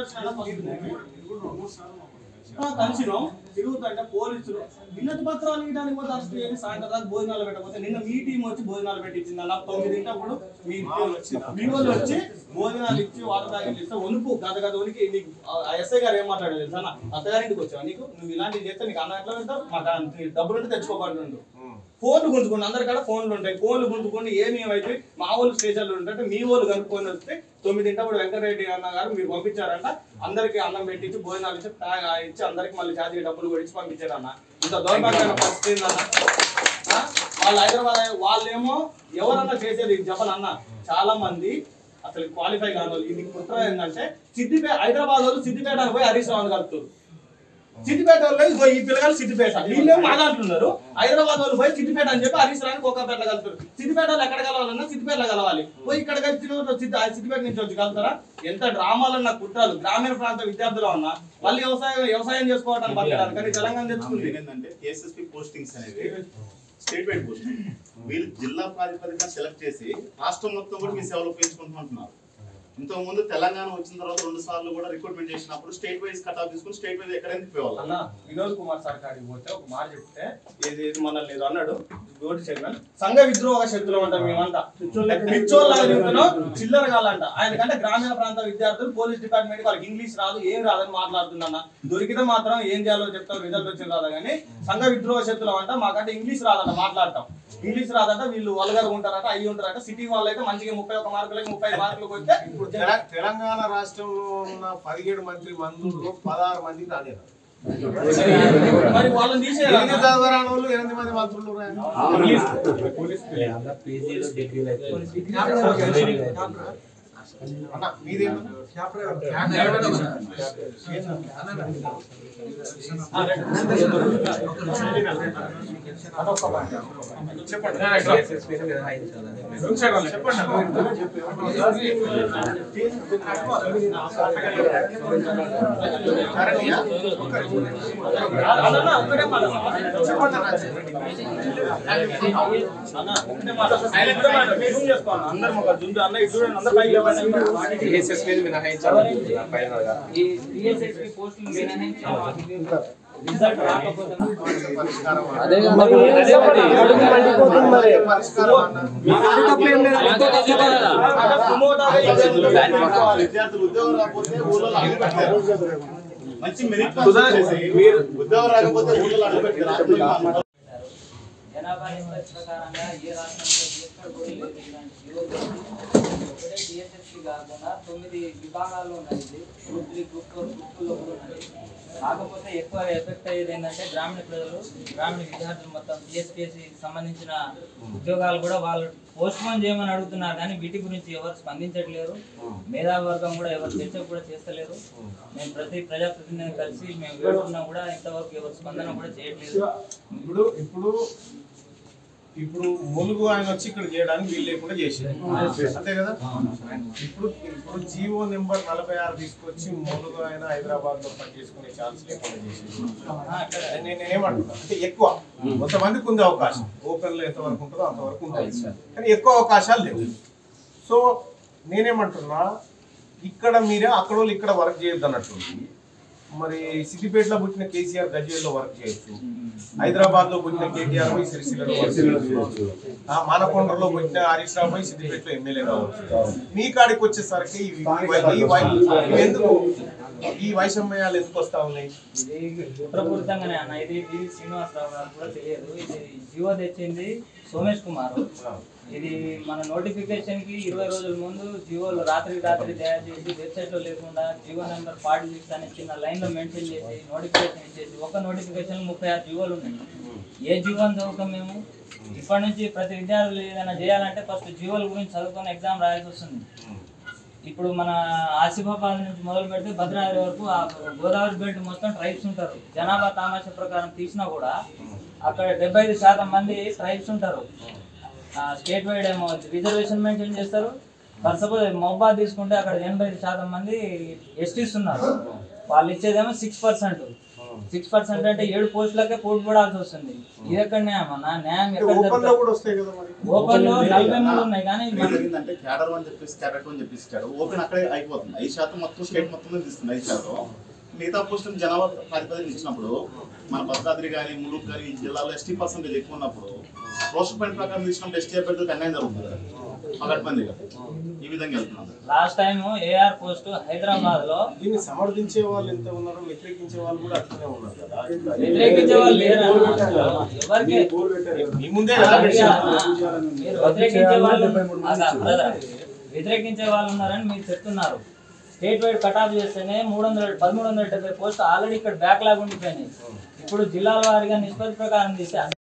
వచ్చినా కలిసినాం తిరుగుతుంటే పోలీసులు వినతి పత్రాలు ఇవ్వడానికి పోతే అరెస్ట్ చేసి సాయంత్రం దాకా భోజనాలు పెట్టకపోతే నిన్న మీ టీం వచ్చి భోజనాలు పెట్టించింది అన్న తొమ్మిదింటప్పుడు మీ మీ వాళ్ళు వచ్చి భోజనాలు ఇచ్చి వాటర్ ప్యాకెట్లు ఇస్తే వణుకు గద గద వణికి నీకు ఆ ఎస్ఐ గారు ఏం మాట్లాడారు తెలుసా అన్న అత్తగారింటికి వచ్చావు నీకు నువ్వు ఇలాంటివి చేస్తే నీకు అన్న ఎట్లా పెడతావు మాకు అంత డబ్బులు ఉంటే తెచ్చుకోబడి ఫోన్లు గుంజుకోండి అందరి కాడ ఫోన్లు ఉంటాయి ఫోన్లు గుంజుకొని ఏమి అయితే మా వాళ్ళు స్టేషన్లో ఉంటే మీ వాళ్ళు కనుక్కొని వస్తే తొమ్మిదింటప్పుడు వెంకటరెడ్డి అన్న గారు మీరు పంపించారంట అందరికి అన్నం పెట్టించి భోజనాలు ఇచ్చి ప్యాక్ ఇచ్చి అందరికి మళ్ళీ ఛార్జీ డబ్బులు కూడా ఇచ్చి పంపించారన్న ఇంత దౌర్భాగ్యమైన పరిస్థితి ఏందన్న ఆ? వాళ్ళు హైదరాబాద్ వాళ్ళేమో ఎవరన్నా చేసేది చెప్పను అన్న చాలా మంది అసలు క్వాలిఫై కాని వాళ్ళు ఇది కుట్ర ఏంటంటే సిద్దిపేట హైదరాబాద్ వాళ్ళు సిద్దిపేట అని పోయి హరీష్ రావు కలుపుతారు సిద్దిపేట వాళ్ళు ఇదిగో ఈ పిల్లగాలు సిద్దిపేట వీళ్ళేమో మాగా అంటున్నారు హైదరాబాద్ వాళ్ళు పోయి సిద్దిపేట అని చెప్పి హరీష్ రావు కోకాపేట కలుపుతారు సిద్దిపేట వాళ్ళు ఎక్కడ కలవాలన్నా సిద్దిపేట కలవాలి పోయి ఇక్కడ కలిసిన వాళ్ళు సిద్ది- ఆ సిద్దిపేట నుంచి వచ్చి కలుతారా ఎంత డ్రామాలన్న కుట్రాలు గ్రామీణ ప్రాంత విద్యార్థులు ఉన్నా వాళ్ళు వ్యవసాయం వ్యవసాయం చేసుకోవడానికి బతకడానికి కానీ తెలంగాణ తెచ్చుకుంది ఏంటంటే కేఎస్ఎస్పి పోస్టింగ్స్ అనేవి స్టేట్ వైడ్ పోస్టింగ్ వీళ్ళు జిల్లా ప్రాతిపదికన సెలెక్ట్ చేసి రాష్ట్రం మొత్తం కూడా మీ సేవలు ఉపయోగించుకుంటున్నారు ఇంతకు ముందు తెలంగాణ వచ్చిన తర్వాత రెండు సార్లు కూడా రిక్రూట్మెంట్ చేసినప్పుడు స్టేట్ వైజ్ కట్ ఆఫ్ తీసుకుని స్టేట్ వైజ్ ఎక్కడైనా తిప్పేవాళ్ళు అన్న వినోద్ కుమార్ సార్ కాడికి పోతే ఒక మాట చెప్తే ఏది ఏది మనల్ని ఏదో అన్నాడు గోటి చైర్మన్ సంఘ విద్రోహ శక్తులు అంటాం మేమంట పిచ్చోళ్ళ చెప్తున్నాం చిల్లర కాలంట ఆయనకంటే గ్రామీణ ప్రాంత విద్యార్థులు పోలీస్ డిపార్ట్మెంట్ వాళ్ళకి ఇంగ్లీష్ రాదు ఏం రాదని మాట్లాడుతున్నా దొరికితే మాత్రం ఏం చేయాలో చెప్తాం రిజల్ట్ వచ్చింది రాదా కానీ సంఘ విద్రోహ శక్తులు అంట మాకంటే ఇంగ్లీష్ రాదంట మాట్లాడటం ఇంగ్లీష్ రాదంట వీళ్ళు వల్గర్ ఉంటారట అయ్యి ఉంటారట సిటీ వాళ్ళు అయితే మంచిగా ముప్పై ఒక మార్కులకి ముప్పై ఐదు మార్కులకు వస్తే ఇప్పుడు తెల- తెలంగాణ రాష్ట్రంలో ఉన్న పదిహేడు మంది మంత్రులు పదహారు మందికి రాలేదు మరి వాళ్ళని తీసేయాలి ఎనిమిది చదవరాని వాళ్ళు ఎనిమిది మంది మంత్రులు రాయండి. అన్న మీదేమన్నా అన్న, ఒక్కటే మాట. అన్న, ఒకటే మాట. ఒకటే మాట. జూమ్ చేసుకోండి. అందరం ఒక జూమ్ చే- అన్న, ఇటు చూడండి. అందరు పైకి లేవండి. ఈ టీఎస్ఎస్పీ పోస్టులు మినహాయించాలి. రిజల్ట్ రాకపోతే పరిష్కారం అన్న. అదే కదా మరి అదే మరి అడుగు మండిపోతుంది మరి పరిష్కారం అన్న. అక్కడ సుమోటాగా ఇది- విద్యార్థులు ఉద్యోగం రాకపోతే ఊళ్ళో అడుగు పెట్టారు మంచి మెరిట్ మీరు ఉద్యోగం రాకపోతే ఊళ్ళో అడుగు పెట్టారు జనాభా నిష్పత్తి ప్రకారంగా ఏ రాష్ట్రంలో ఎక్కడ కూడా లేదు ఇలాంటి జీవోలు. ఒకటే టీఎస్ఎస్పీ కాకుండా తొమ్మిది విభాగాల్లో ఉన్నాయి ఇది group three group four group టూలో కూడా ఉన్నది కాకపోతే ఎక్కువ ఎఫెక్ట్ అయ్యేది ఏంటంటే గ్రామీణ ప్రజలు గ్రామీణ విద్యార్థులు మొత్తం టీఎస్పీఎస్సి సంబంధించిన ఉద్యోగాలు కూడా వాళ్ళు పోస్ట్ పోన్ చేయమని అడుగుతున్నారు కానీ వీటి గురించి ఎవరు స్పందించట్లేరు మేధావర్గం కూడా ఎవరు చర్చ కూడా చేస్తలేరు మేము ప్రతి ప్రజాప్రతినిధిని కలిసి మేము వేడుకున్నా కూడా ఇంతవరకు ఎవరు స్పందన కూడా చేయట్లేదు ఇప్పుడు ఇప్పుడు ఇప్పుడు ములుగు ఆయన వచ్చి ఇక్కడ చేయడానికి వీలు లేకుండా చేసింది అంతే కదా ఇప్పుడు ఇప్పుడు జియో నెంబర్ నలభై ఆరు తీసుకొచ్చి ములుగు ఆయన హైదరాబాద్ లో పని చేసుకునే ఛాన్స్ లేకుండా చేసింది నేను నేనేమంటున్నా అంటే ఎక్కువ కొంతమందికి ఉంది అవకాశం ఓపెన్ లో ఎంతవరకు ఉంటుందో అంతవరకు ఉంటుంది కానీ ఎక్కువ అవకాశాలు లేవు సో నేనేమంటున్నా ఇక్కడ మీరే అక్కడ వాళ్ళు ఇక్కడ వర్క్ చేయొద్దు అన్నట్టుంది మరి సిద్దిపేటలో పుట్టిన కేసీఆర్ గజ్వేల్లో వర్క్ చేయొచ్చు హైదరాబాద్ లో పుట్టిన కేటీఆర్ పోయి సిరిసిల్లలో వర్క్ చేయొచ్చు ఆ మానకొండలో పుట్టిన హరీష్ రావు పోయి సిద్దిపేటలో ఎమ్మెల్యే కావచ్చు మీ కాడికి వచ్చేసరికి ఇవి- ఇవి- ఈ వై- ఇవి ఎందుకు ఈ వైషమ్యాలు ఎందుకు వస్తా ఉన్నాయి ఇది కుట్రపూరితంగానే అన్న ఇది వి శ్రీనివాసరావు గారు కూడా తెలియదు ఇది జియో తెచ్చింది సోమేష్ కుమార్ ఇది మన నోటిఫికేషన్ కి ఇరవై రోజుల ముందు జియోలో రాత్రి రాత్రి తయారు చేసి వెబ్సైట్ లో లేకుండా జియో నెంబర్ ఫార్టీ సిక్స్ అనే చిన్న లైన్ లో మెన్షన్ చేసి నోటిఫికేషన్ ఇచ్చేసి ఒక నోటిఫికేషన్ ముప్పై ఆరు జియోలు ఉన్నాయి ఏ జియో అని చదువుతాం మేము ఇప్పటి నుంచి ప్రతి విద్యార్థులు ఏదైనా చేయాలంటే ఫస్ట్ జియోల గురించి చదువుకొని ఎగ్జామ్ రాయాల్సి వస్తుంది ఇప్పుడు మన ఆసిఫాబాద్ నుంచి మొదలు పెడితే భద్రాద్రి వరకు ఆ గోదావరి బెల్ట్ మొత్తం ట్రైబ్స్ ఉంటారు జనాభా తామాషా ప్రకారం తీసినా కూడా అక్కడ డెబ్బై ఐదు శాతం మంది ట్రైబ్స్ ఉంటారు స్టేట్ వైడ్ ఏమో రిజర్వేషన్ మెయింటైన్ చేస్తారు ఫర్ సపోజ్ మహబాద్ తీసుకుంటే అక్కడ ఎనభై ఐదు శాతం మంది ఎస్టీస్ ఉన్నారు వాళ్ళు ఇచ్చేదేమో సిక్స్ పర్సెంట్ సిక్స్ పర్సెంట్ అంటే ఏడు పోస్టులకే పోటీ పడాల్సి వస్తుంది ఇది ఎక్కడ న్యాయం అన్న న్యాయం ఎక్కడ ఓపెన్ లో జరుగుతుంది? కూడా వస్తాయి కదా మరి ఓపెన్ లో నలభై మూడు ఉన్నాయి కానీ ఇక్కడ ఏం జరిగిందంటే క్యాడర్ అని చెప్పేసి క్యాడర్ అని చెప్పేసి ఇచ్చాడు ఓపెన్ అక్కడే అయిపోతుంది ఐదు శాతం మొత్తం స్టేట్ మొత్తం మీద తీస్తుంది ఐదు శాతం మిగతా పోస్టులు జనాభా ప్రాతిపదికన ఇచ్చినప్పుడు మన భద్రాద్రి కానీ ములుగు కానీ ఈ జిల్లాలో ఎస్టీ పర్సెంటేజ్ ఎక్కువ ఉన్నప్పుడు రోస్టర్ పాయింట్ ప్రకారం తీసినప్పుడు ఎస్టీ అభ్యర్థులకు అన్యాయం జరుగుతుంది కదా పగడ్బందీగా ఈ విధంగా వెళ్తున్నాం last time AR post Hyderabad లో దీన్ని సమర్థించే వాళ్ళు ఎంత ఉన్నారు వ్యతిరేకించే వాళ్ళు కూడా అట్లనే ఉన్నారు కదా వ్యతిరేకించే వాళ్ళు లేరన్న. ఎవరికి మీ ముందే కదా మీరు వ్యతిరేకించే వాళ్ళు ఆగా, brother. వ్యతిరేకించే వాళ్ళు ఉన్నారని మీరు చెప్తున్నారు స్టేట్ వైడ్ కట్ ఆఫ్ చేస్తేనే మూడు వందల పదమూడు వందల డెబ్బై పోస్ట్ ఆల్రెడీ ఇక్కడ బ్యాక్ లాగ్ ఉండిపోయినాయి ఇప్పుడు జిల్లాల వారీగా నిష్పత్తి ప్రకారం తీస్తే